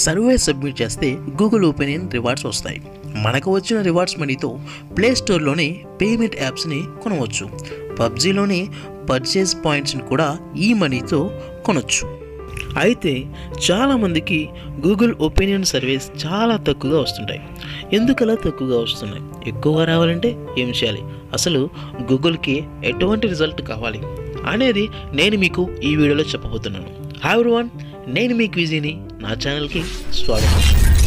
survey submit చేస్తే Google opinion rewards వస్తాయి మనకు వచ్చిన రివార్డ్స్ మనీతో ప్లే స్టోర్లోని పేమెంట్ యాప్స్ని కొనవచ్చు పబ్జీలోని పర్చేస్ పాయింట్స్ని కూడా ఈ మనీతో కొనవచ్చు అయితే చాలామందికి గూగుల్ ఒపీనియన్ సర్వీస్ చాలా తక్కువగా వస్తుంటాయి ఎందుకలా తక్కువగా వస్తున్నాయి ఎక్కువగా రావాలంటే ఏం చేయాలి అసలు గూగుల్కి ఎటువంటి రిజల్ట్ కావాలి అనేది నేను మీకు ఈ వీడియోలో చెప్పబోతున్నాను హాయ్ వన్ నేను మీ క్విజీని నా ఛానల్కి స్వాగతం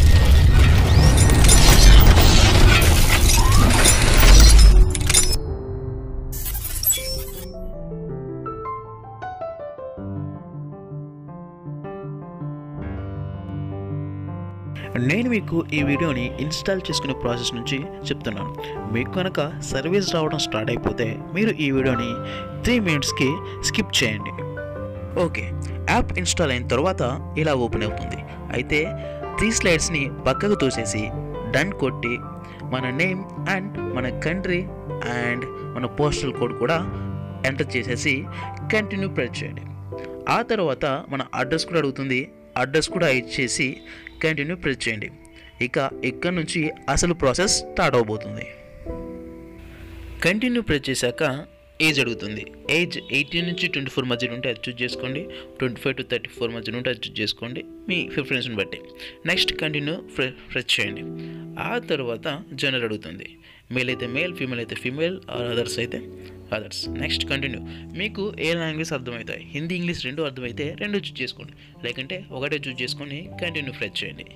నేను మీకు ఈ వీడియోని ఇన్స్టాల్ చేసుకునే ప్రాసెస్ నుంచి చెప్తున్నాను మీకు కనుక సర్వీస్ రావడం స్టార్ట్ అయిపోతే మీరు ఈ వీడియోని త్రీ మినిట్స్కి స్కిప్ చేయండి ఓకే యాప్ ఇన్స్టాల్ అయిన తర్వాత ఇలా ఓపెన్ అవుతుంది అయితే త్రీ స్లైడ్స్ని పక్కకు తోసేసి డన్ కొట్టి మన నేమ్ అండ్ మన కంట్రీ అండ్ మన పోస్టల్ కోడ్ కూడా ఎంటర్ చేసేసి కంటిన్యూ ప్రెస్ చేయండి ఆ తర్వాత మన అడ్రస్ కూడా అడుగుతుంది అడ్రస్ కూడా ఇచ్చేసి కంటిన్యూ ప్రెస్ చేయండి ఇక ఇక్కడ నుంచి అసలు ప్రాసెస్ స్టార్ట్ అవబోతుంది కంటిన్యూ ప్రెస్ చేశాక ఏజ్ అడుగుతుంది ఏజ్ ఎయిటీన్ నుంచి ట్వంటీ ఫోర్ మధ్యలో ఉంటే అది చూస్ చేసుకోండి twenty five to thirty four మధ్యలో ఉంటే అది చూస్ చేసుకోండి మీ ప్రిఫరెన్స్ని బట్టి నెక్స్ట్ కంటిన్యూ ప్రెస్ చేయండి ఆ తర్వాత జనరల్ అడుగుతుంది మేల్ అయితే మేల్ ఫీమేల్ అయితే ఫీమేల్ ఆర్ అదర్స్ అయితే అదర్స్ నెక్స్ట్ కంటిన్యూ మీకు ఏ లాంగ్వేజ్ అర్థమవుతాయి హిందీ ఇంగ్లీష్ రెండు అర్థమైతే రెండు చూస్ చేసుకోండి లేకంటే ఒకటే చూస్ చేసుకొని కంటిన్యూ ప్రెస్ చేయండి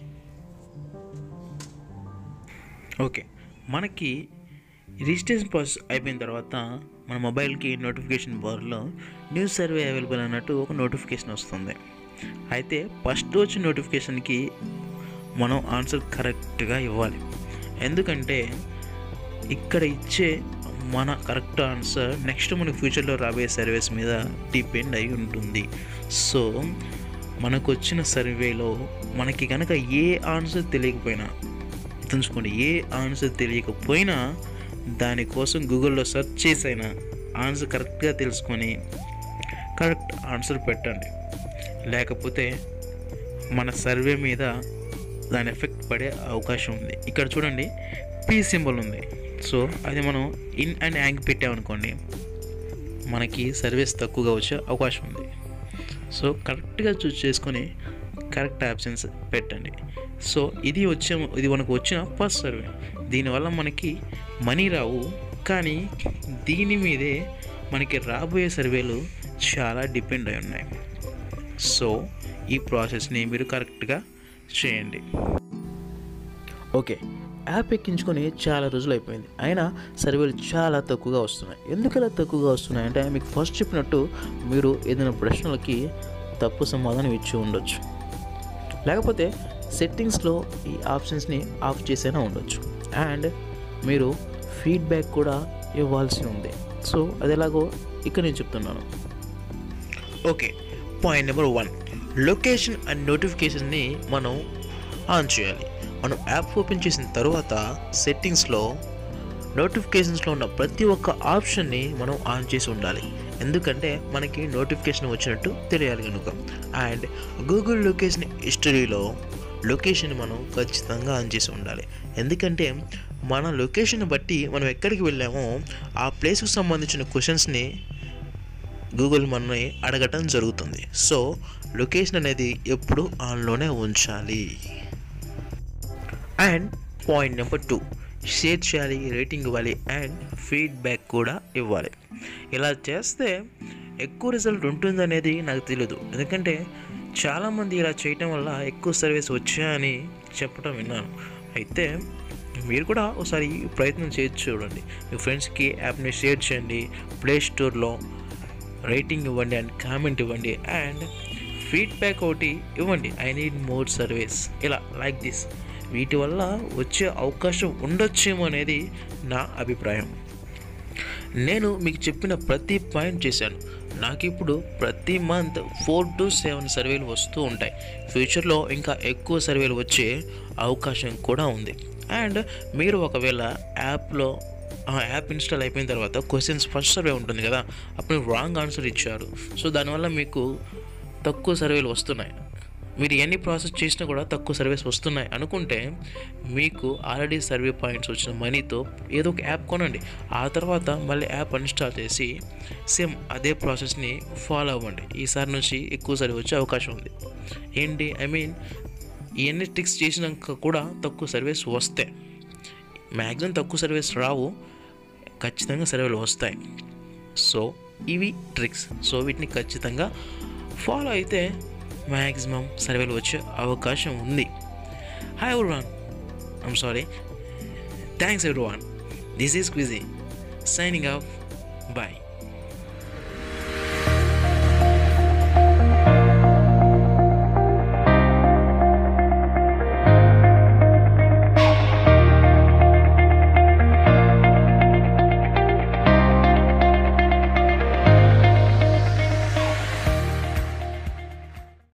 ఓకే మనకి రిజిస్ట్రేషన్ ప్రాసెస్ అయిపోయిన తర్వాత మన మొబైల్కి నోటిఫికేషన్ బార్లో న్యూస్ సర్వే అవైలబుల్ అన్నట్టు ఒక నోటిఫికేషన్ వస్తుంది అయితే ఫస్ట్ వచ్చిన నోటిఫికేషన్కి మనం ఆన్సర్ కరెక్ట్గా ఇవ్వాలి ఎందుకంటే ఇక్కడ ఇచ్చే మన కరెక్ట్ ఆన్సర్ నెక్స్ట్ మన ఫ్యూచర్లో రాబోయే సర్వీస్ మీద డిపెండ్ అయి ఉంటుంది సో మనకు వచ్చిన సర్వేలో మనకి కనుక ఏ ఆన్సర్ తెలియకపోయినా గుర్తుంచుకోండి ఏ ఆన్సర్ తెలియకపోయినా దానికోసం గూగుల్లో సెర్చ్ చేసైనా ఆన్సర్ కరెక్ట్గా తెలుసుకొని కరెక్ట్ ఆన్సర్ పెట్టండి లేకపోతే మన సర్వే మీద దాని ఎఫెక్ట్ పడే అవకాశం ఉంది ఇక్కడ చూడండి పీ సింబల్ ఉంది సో అది మనం ఇన్ అండ్ యాంగ్ పెట్టామనుకోండి మనకి సర్వీస్ తక్కువగా వచ్చే అవకాశం ఉంది సో కరెక్ట్గా చూస్ చేసుకొని కరెక్ట్ ఆప్షన్స్ పెట్టండి సో ఇది వచ్చే ఇది మనకు వచ్చిన ఫస్ట్ సర్వే దీనివల్ల మనకి మనీ రావు కానీ దీని మీదే మనకి రాబోయే సర్వేలు చాలా డిపెండ్ అయి ఉన్నాయి సో ఈ ప్రాసెస్ని మీరు కరెక్ట్గా చేయండి ఓకే యాప్ ఎక్కించుకొని చాలా రోజులు అయిపోయింది అయినా సర్వేలు చాలా తక్కువగా వస్తున్నాయి ఎందుకు ఇలా తక్కువగా వస్తున్నాయి అంటే మీకు ఫస్ట్ చెప్పినట్టు మీరు ఏదైనా ప్రశ్నలకి తప్పు సమాధానం ఇచ్చి ఉండొచ్చు లేకపోతే సెట్టింగ్స్లో ఈ ఆప్షన్స్ని ఆఫ్ చేసైనా ఉండొచ్చు అండ్ మీరు ఫీడ్బ్యాక్ కూడా ఇవ్వాల్సి ఉంది సో అది ఎలాగో ఇక్కడ నేను చెప్తున్నాను okay point number one location and నోటిఫికేషన్ని మనం ఆన్ చేయాలి మనం యాప్ ఓపెన్ చేసిన తర్వాత సెట్టింగ్స్లో నోటిఫికేషన్స్లో ఉన్న ప్రతి ఒక్క ఆప్షన్ని మనం ఆన్ చేసి ఉండాలి ఎందుకంటే మనకి నోటిఫికేషన్ వచ్చినట్టు తెలియాలి కనుక అండ్ గూగుల్ లొకేషన్ హిస్టరీలో లొకేషన్ మనం ఖచ్చితంగా ఆన్ చేసి ఉండాలి ఎందుకంటే మన లొకేషన్ బట్టి మనం ఎక్కడికి వెళ్ళామో ఆ ప్లేస్కి సంబంధించిన క్వశ్చన్స్ని గూగుల్ మనని అడగటం జరుగుతుంది సో లొకేషన్ అనేది ఎప్పుడు ఆన్లోనే ఉంచాలి and point number two share చేయాలి రేటింగ్ ఇవ్వాలి అండ్ ఫీడ్బ్యాక్ కూడా ఇవ్వాలి ఇలా చేస్తే ఎక్కువ రిజల్ట్ ఉంటుందనేది నాకు తెలియదు ఎందుకంటే చాలామంది ఇలా చేయటం వల్ల ఎక్కువ సర్వీస్ వచ్చాయని చెప్పడం విన్నాను అయితే మీరు కూడా ఒకసారి ప్రయత్నం చేయొచ్చు చూడండి మీ ఫ్రెండ్స్కి యాప్ని షేర్ చేయండి ప్లే స్టోర్లో రేటింగ్ ఇవ్వండి అండ్ కామెంట్ ఇవ్వండి అండ్ ఫీడ్బ్యాక్ ఒకటి ఇవ్వండి ఐ నీడ్ మోర్ సర్వీస్ ఇలా లైక్ దిస్ వీటి వల్ల వచ్చే అవకాశం ఉండొచ్చేమో అనేది నా అభిప్రాయం నేను మీకు చెప్పిన ప్రతి పాయింట్ చేశాను నాకు ఇప్పుడు ప్రతి మంత్ ఫోర్ టు సెవెన్ సర్వేలు వస్తూ ఉంటాయి ఫ్యూచర్లో ఇంకా ఎక్కువ సర్వేలు వచ్చే అవకాశం కూడా ఉంది అండ్ మీరు ఒకవేళ యాప్లో ఆ యాప్ ఇన్స్టాల్ అయిపోయిన తర్వాత క్వశ్చన్స్ ఫస్ట్ సర్వే ఉంటుంది కదా అప్పుడు రాంగ్ ఆన్సర్ ఇచ్చారు సో దానివల్ల మీకు తక్కువ సర్వేలు వస్తున్నాయి మీరు ఎన్ని ప్రాసెస్ చేసినా కూడా తక్కువ సర్వీస్ వస్తున్నాయి అనుకుంటే మీకు ఆల్రెడీ సర్వే పాయింట్స్ వచ్చిన మనీతో ఏదో ఒక యాప్ కొనండి ఆ తర్వాత మళ్ళీ యాప్ అన్ఇన్స్టాల్ చేసి సేమ్ అదే ప్రాసెస్ని ఫాలో అవ్వండి ఈసారి నుంచి ఎక్కువ సర్వే వచ్చే అవకాశం ఉంది ఏంటి ఐ మీన్ ఇవన్నీ ట్రిక్స్ చేసినాక కూడా తక్కువ సర్వీస్ వస్తాయి మ్యాక్సిమం తక్కువ సర్వీస్ రావు ఖచ్చితంగా సర్వేలు వస్తాయి సో ఇవి ట్రిక్స్ సో వీటిని ఖచ్చితంగా ఫాలో అయితే మ్యాక్సిమం సర్వేలు వచ్చే అవకాశం ఉంది hi everyone I'm sorry thanks everyone this is Quizzy signing off bye